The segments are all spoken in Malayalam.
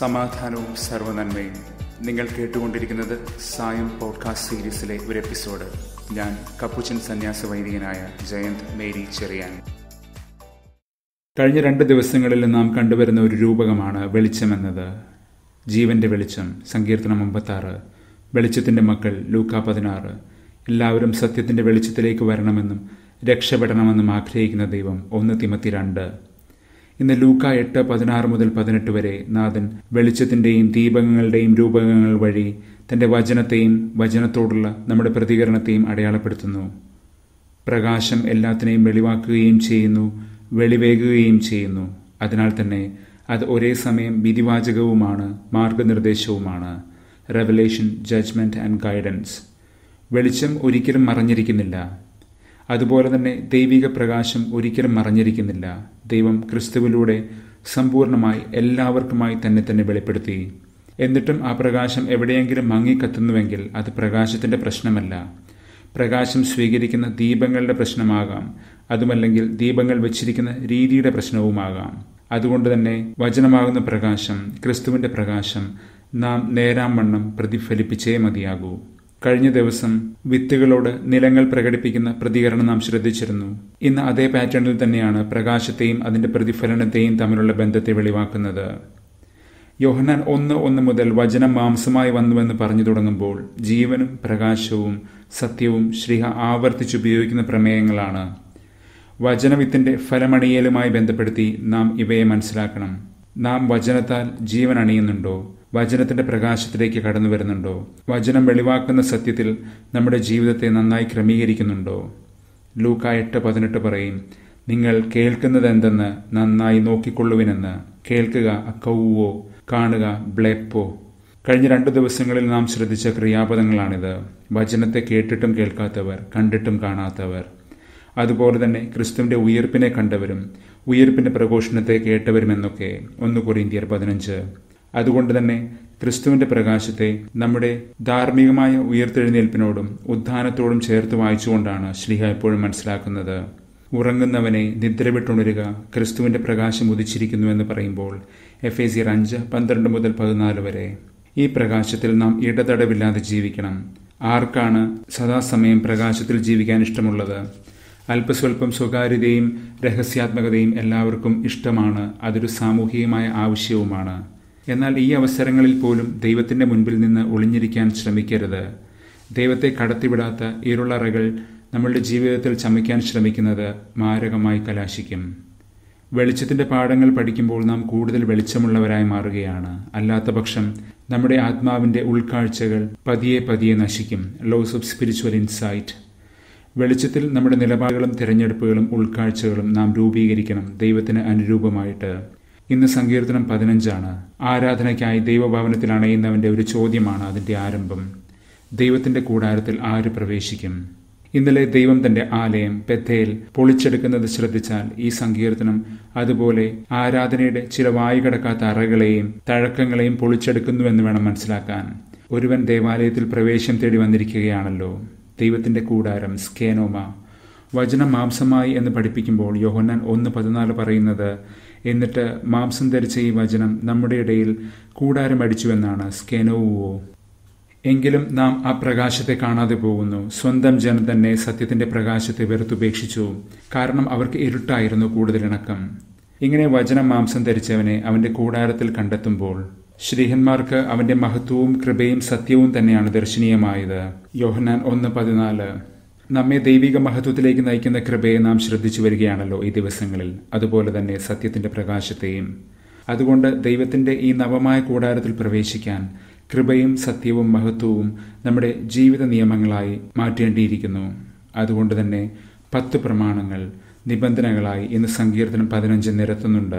സമാധാനവും സർവനന്മയും നിങ്ങൾ കേട്ടുകൊണ്ടിരിക്കുന്നത് സായം പോഡ്കാസ്റ്റ് സീരീസിലെ ഒരു എപ്പിസോഡ് ഞാൻ കപ്പുച്ചൻ സന്യാസ വൈദികനായ ജയന്ത് മേരി ചെറിയാൻ കഴിഞ്ഞ രണ്ട് ദിവസങ്ങളിൽ നാം കണ്ടുവരുന്ന ഒരു രൂപകമാണ് വെളിച്ചമെന്നത് ജീവന്റെ വെളിച്ചം സങ്കീർത്തനം അമ്പത്താറ് വെളിച്ചത്തിന്റെ മക്കൾ ലൂക്ക പതിനാറ് എല്ലാവരും സത്യത്തിന്റെ വെളിച്ചത്തിലേക്ക് വരണമെന്നും രക്ഷപ്പെടണമെന്നും ആഗ്രഹിക്കുന്ന ദൈവം ഒന്ന് തിമത്തി രണ്ട് ഇന്ന് ലൂക്ക എട്ട് പതിനാറ് മുതൽ പതിനെട്ട് വരെ നാഥൻ വെളിച്ചത്തിന്റെയും ദീപകങ്ങളുടെയും രൂപകങ്ങൾ വഴി തന്റെ വചനത്തെയും വചനത്തോടുള്ള നമ്മുടെ പ്രതികരണത്തെയും അടയാളപ്പെടുത്തുന്നു പ്രകാശം എല്ലാത്തിനെയും വെളിവാക്കുകയും ചെയ്യുന്നു വെളിവേകുകയും ചെയ്യുന്നു അതിനാൽ തന്നെ അത് ഒരേ സമയം വിധിവാചകവുമാണ് മാർഗനിർദ്ദേശവുമാണ് റെവലേഷൻ ജഡ്ജ്മെന്റ് ആൻഡ് ഗൈഡൻസ് വെളിച്ചം ഒരിക്കലും മറഞ്ഞിരിക്കുന്നില്ല അതുപോലെ തന്നെ ദൈവിക പ്രകാശം ഒരിക്കലും മറഞ്ഞിരിക്കുന്നില്ല ദൈവം ക്രിസ്തുവിലൂടെ സമ്പൂർണമായി എല്ലാവർക്കുമായി തന്നെ തന്നെ വെളിപ്പെടുത്തി എന്നിട്ടും ആ പ്രകാശം എവിടെയെങ്കിലും മങ്ങിക്കത്തുന്നുവെങ്കിൽ അത് പ്രകാശത്തിന്റെ പ്രശ്നമല്ല പ്രകാശം സ്വീകരിക്കുന്ന ദീപങ്ങളുടെ പ്രശ്നമാകാം അതുമല്ലെങ്കിൽ ദീപങ്ങൾ വെച്ചിരിക്കുന്ന രീതിയുടെ പ്രശ്നവുമാകാം അതുകൊണ്ട് തന്നെ വചനമാകുന്ന പ്രകാശം ക്രിസ്തുവിന്റെ പ്രകാശം നാം നേരാം വണ്ണം പ്രതിഫലിപ്പിച്ചേ മതിയാകൂ കഴിഞ്ഞ ദിവസം വിത്തുകളോട് നിലങ്ങൾ പ്രകടിപ്പിക്കുന്ന പ്രതികരണം നാം ശ്രദ്ധിച്ചിരുന്നു ഇന്ന് അതേ പാറ്റേണിൽ തന്നെയാണ് പ്രകാശത്തെയും അതിന്റെ പ്രതിഫലനത്തെയും തമ്മിലുള്ള ബന്ധത്തെ വെളിവാക്കുന്നത് യോഹന്നാൻ ഒന്ന് ഒന്ന് മുതൽ വചനം മാംസമായി വന്നുവെന്ന് പറഞ്ഞു തുടങ്ങുമ്പോൾ ജീവനും പ്രകാശവും സത്യവും ശ്രീഹ ആവർത്തിച്ചുപയോഗിക്കുന്ന പ്രമേയങ്ങളാണ് വചനവിത്തിന്റെ ഫലമണിയലുമായി ബന്ധപ്പെടുത്തി നാം ഇവയെ മനസ്സിലാക്കണം നാം വചനത്താൽ ജീവൻ അണിയുന്നുണ്ടോ വചനത്തിന്റെ പ്രകാശത്തിലേക്ക് കടന്നു വരുന്നുണ്ടോ വചനം വെളിവാക്കുന്ന സത്യത്തിൽ നമ്മുടെ ജീവിതത്തെ നന്നായി ക്രമീകരിക്കുന്നുണ്ടോ ലൂക്ക എട്ട് പതിനെട്ട് പറയും നിങ്ങൾ കേൾക്കുന്നത് എന്തെന്ന് നന്നായി നോക്കിക്കൊള്ളുവിനെന്ന് കേൾക്കുക അക്കൗവോ കാണുക ബ്ലെപ്പോ കഴിഞ്ഞ രണ്ടു ദിവസങ്ങളിൽ നാം ശ്രദ്ധിച്ച ക്രിയാപദങ്ങളാണിത് വചനത്തെ കേട്ടിട്ടും കേൾക്കാത്തവർ കണ്ടിട്ടും കാണാത്തവർ അതുപോലെ തന്നെ ക്രിസ്തുവിന്റെ ഉയർപ്പിനെ കണ്ടവരും ഉയർപ്പിന്റെ പ്രഘോഷണത്തെ കേട്ടവരുമെന്നൊക്കെ ഒന്ന് കൊറിന്തിയർ പതിനഞ്ച് അതുകൊണ്ട് തന്നെ ക്രിസ്തുവിന്റെ പ്രകാശത്തെ നമ്മുടെ ധാർമ്മികമായ ഉയർത്തെഴുന്നേൽപ്പിനോടും ഉദ്ധാനത്തോടും ചേർത്ത് വായിച്ചുകൊണ്ടാണ് ശ്രീഹ എപ്പോഴും മനസ്സിലാക്കുന്നത് ഉറങ്ങുന്നവനെ നിദ്ര വിട്ടുണരുക ക്രിസ്തുവിന്റെ പ്രകാശം ഉദിച്ചിരിക്കുന്നു എന്ന് പറയുമ്പോൾ എഫ് എ സിയർ അഞ്ച് പന്ത്രണ്ട് മുതൽ പതിനാല് വരെ ഈ പ്രകാശത്തിൽ നാം ഇടതടവില്ലാതെ ജീവിക്കണം ആർക്കാണ് സദാസമയം പ്രകാശത്തിൽ ജീവിക്കാൻ ഇഷ്ടമുള്ളത് അല്പസ്വല്പം സ്വകാര്യതയും രഹസ്യാത്മകതയും എല്ലാവർക്കും ഇഷ്ടമാണ് അതൊരു സാമൂഹികമായ ആവശ്യവുമാണ് എന്നാൽ ഈ അവസരങ്ങളിൽ പോലും ദൈവത്തിന്റെ മുൻപിൽ നിന്ന് ഒളിഞ്ഞിരിക്കാൻ ശ്രമിക്കരുത് ദൈവത്തെ കടത്തിവിടാത്ത ഇരുളറകൾ നമ്മളുടെ ജീവിതത്തിൽ ചമയ്ക്കാൻ ശ്രമിക്കുന്നത് മാരകമായി കലാശിക്കും വെളിച്ചത്തിന്റെ പാഠങ്ങൾ പഠിക്കുമ്പോൾ നാം കൂടുതൽ വെളിച്ചമുള്ളവരായി മാറുകയാണ് അല്ലാത്ത പക്ഷം നമ്മുടെ ആത്മാവിന്റെ ഉൾക്കാഴ്ചകൾ പതിയെ പതിയെ നശിക്കും ലോസ് ഓഫ് സ്പിരിച്വൽ ഇൻസൈറ്റ് വെളിച്ചത്തിൽ നമ്മുടെ നിലപാടുകളും തിരഞ്ഞെടുപ്പുകളും ഉൾക്കാഴ്ചകളും നാം രൂപീകരിക്കണം ദൈവത്തിന് അനുരൂപമായിട്ട് ഇന്ന് സങ്കീർത്തനം പതിനഞ്ചാണ് ആരാധനയ്ക്കായി ദൈവഭവനത്തിൽ അണയുന്നവന്റെ ഒരു ചോദ്യമാണ് അതിന്റെ ആരംഭം ദൈവത്തിന്റെ കൂടാരത്തിൽ ആര് പ്രവേശിക്കും ഇന്നലെ ദൈവം തന്റെ ആലയം പെത്തേൽ പൊളിച്ചെടുക്കുന്നത് ശ്രദ്ധിച്ചാൽ ഈ സങ്കീർത്തനം അതുപോലെ ആരാധനയുടെ ചില വായുകടക്കാത്ത അറകളെയും തഴക്കങ്ങളെയും പൊളിച്ചെടുക്കുന്നുവെന്ന് വേണം മനസ്സിലാക്കാൻ ഒരുവൻ ദേവാലയത്തിൽ പ്രവേശം തേടി വന്നിരിക്കുകയാണല്ലോ ദൈവത്തിന്റെ കൂടാരം സ്കേനോമ വചനം മാംസമായി എന്ന് പഠിപ്പിക്കുമ്പോൾ യോഹന്നാൻ ഒന്ന് പതിനാല് പറയുന്നത് എന്നിട്ട് മാംസം ധരിച്ച ഈ വചനം നമ്മുടെ ഇടയിൽ കൂടാരം അടിച്ചുവെന്നാണ് സ്കേനോവോ എങ്കിലും നാം ആ പ്രകാശത്തെ കാണാതെ പോകുന്നു സ്വന്തം ജനം തന്നെ സത്യത്തിന്റെ പ്രകാശത്തെ വെറുത്തുപേക്ഷിച്ചു കാരണം അവർക്ക് ഇരുട്ടായിരുന്നു കൂടുതൽ ഇണക്കം ഇങ്ങനെ വചനം മാംസം ധരിച്ചവനെ അവന്റെ കൂടാരത്തിൽ കണ്ടെത്തുമ്പോൾ ശ്രീഹന്മാർക്ക് അവന്റെ മഹത്വവും കൃപയും സത്യവും തന്നെയാണ് ദർശനീയമായത് യോഹന്നാൻ ഒന്ന് പതിനാല് നമ്മെ ദൈവിക മഹത്വത്തിലേക്ക് നയിക്കുന്ന കൃപയെ നാം ശ്രദ്ധിച്ചു വരികയാണല്ലോ ഈ ദിവസങ്ങളിൽ അതുപോലെ തന്നെ സത്യത്തിന്റെ പ്രകാശത്തെയും അതുകൊണ്ട് ദൈവത്തിന്റെ ഈ നവമായ കൂടാരത്തിൽ പ്രവേശിക്കാൻ കൃപയും സത്യവും മഹത്വവും നമ്മുടെ ജീവിത നിയമങ്ങളായി മാറ്റേണ്ടിയിരിക്കുന്നു അതുകൊണ്ട് തന്നെ പത്ത് പ്രമാണങ്ങൾ നിബന്ധനകളായി ഇന്ന് സങ്കീർത്തനം പതിനഞ്ച് നിരത്തുന്നുണ്ട്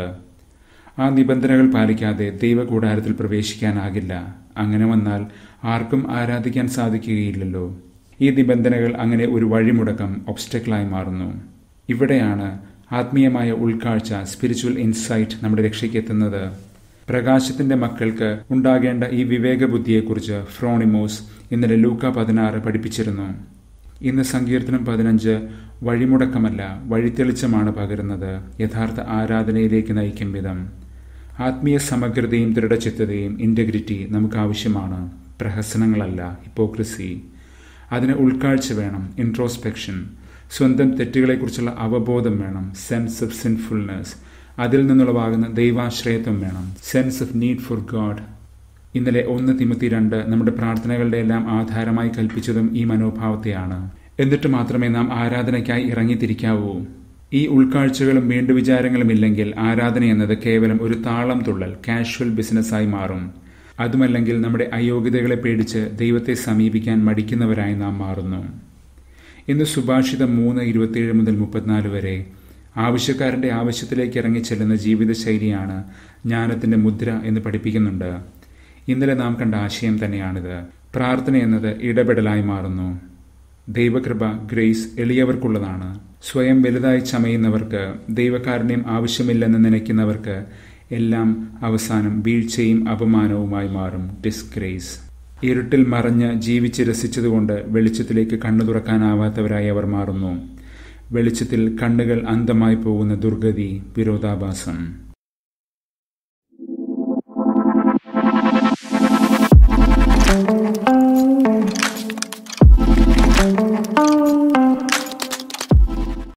ആ നിബന്ധനകൾ പാലിക്കാതെ ദൈവകൂടാരത്തിൽ പ്രവേശിക്കാനാകില്ല അങ്ങനെ വന്നാൽ ആർക്കും ആരാധിക്കാൻ സാധിക്കുകയില്ലല്ലോ ഈ നിബന്ധനകൾ അങ്ങനെ ഒരു വഴിമുടക്കം ഒബ്സ്റ്റക്കിളായി മാറുന്നു ഇവിടെയാണ് ആത്മീയമായ ഉൾക്കാഴ്ച സ്പിരിച്വൽ ഇൻസൈറ്റ് നമ്മുടെ രക്ഷയ്ക്ക് എത്തുന്നത് പ്രകാശത്തിന്റെ മക്കൾക്ക് ഉണ്ടാകേണ്ട ഈ വിവേകബുദ്ധിയെക്കുറിച്ച് ഫ്രോണിമോസ് ഇന്നലെ ലൂക്ക പതിനാറ് പഠിപ്പിച്ചിരുന്നു ഇന്ന് സങ്കീർത്തനം പതിനഞ്ച് വഴിമുടക്കമല്ല വഴിത്തെളിച്ചമാണ് പകരുന്നത് യഥാർത്ഥ ആരാധനയിലേക്ക് നയിക്കും വിധം ആത്മീയ സമഗ്രതയും ദൃഢചിത്തതയും ഇൻറ്റഗ്രിറ്റി നമുക്ക് ആവശ്യമാണ് പ്രഹസനങ്ങളല്ല ഹിപ്പോക്രസി അതിന് ഉൾക്കാഴ്ച വേണം ഇൻട്രോസ്പെക്ഷൻ സ്വന്തം തെറ്റുകളെക്കുറിച്ചുള്ള അവബോധം വേണം സെൻസ് ഓഫ് സിൻഫുൾനെസ് അതിൽ നിന്നുളവാകുന്ന ദൈവാശ്രയത്വം വേണം sense of need for God ഇന്നലെ ഒന്ന് തിമത്തി രണ്ട് നമ്മുടെ പ്രാർത്ഥനകളുടെ എല്ലാം ആധാരമായി കൽപ്പിച്ചതും ഈ മനോഭാവത്തെയാണ് എന്നിട്ട് മാത്രമേ നാം ആരാധനയ്ക്കായി ഇറങ്ങിത്തിരിക്കാവൂ ഈ ഉൾക്കാഴ്ചകളും വീണ്ടുവിചാരങ്ങളും ഇല്ലെങ്കിൽ ആരാധന എന്നത് കേവലം ഒരു താളം തുള്ളൽ കാഷ്വൽ ബിസിനസ്സായി മാറും അതുമല്ലെങ്കിൽ നമ്മുടെ അയോഗ്യതകളെ പേടിച്ച് ദൈവത്തെ സമീപിക്കാൻ മടിക്കുന്നവരായി നാം മാറുന്നു ഇന്ന് സുഭാഷിതം മൂന്ന് ഇരുപത്തിയേഴ് മുതൽ മുപ്പത്തിനാല് വരെ ആവശ്യക്കാരന്റെ ആവശ്യത്തിലേക്ക് ഇറങ്ങിച്ചെല്ലുന്ന ജീവിതശൈലിയാണ് ജ്ഞാനത്തിന്റെ മുദ്ര എന്ന് പഠിപ്പിക്കുന്നുണ്ട് ഇന്നലെ നാം കണ്ട ആശയം തന്നെയാണിത് പ്രാർത്ഥന എന്നത് ഇടപെടലായി മാറുന്നു ദൈവകൃപ ഗ്രേസ് എളിയവർക്കുള്ളതാണ് സ്വയം വലുതായി ചമയുന്നവർക്ക് ദൈവകാരുണ്യം ആവശ്യമില്ലെന്ന് നനയ്ക്കുന്നവർക്ക് എല്ലാം അവസാനം വീഴ്ചയും അപമാനവുമായി മാറും ഡിസ്ഗ്രേസ് ഇരുട്ടിൽ മറഞ്ഞ് ജീവിച്ച് രസിച്ചതുകൊണ്ട് വെളിച്ചത്തിലേക്ക് കണ്ണു തുറക്കാനാവാത്തവരായി അവർ മാറുന്നു വെളിച്ചത്തിൽ കണ്ണുകൾ അന്ധമായി പോകുന്ന ദുർഗതി വിരോധാഭാസം thank you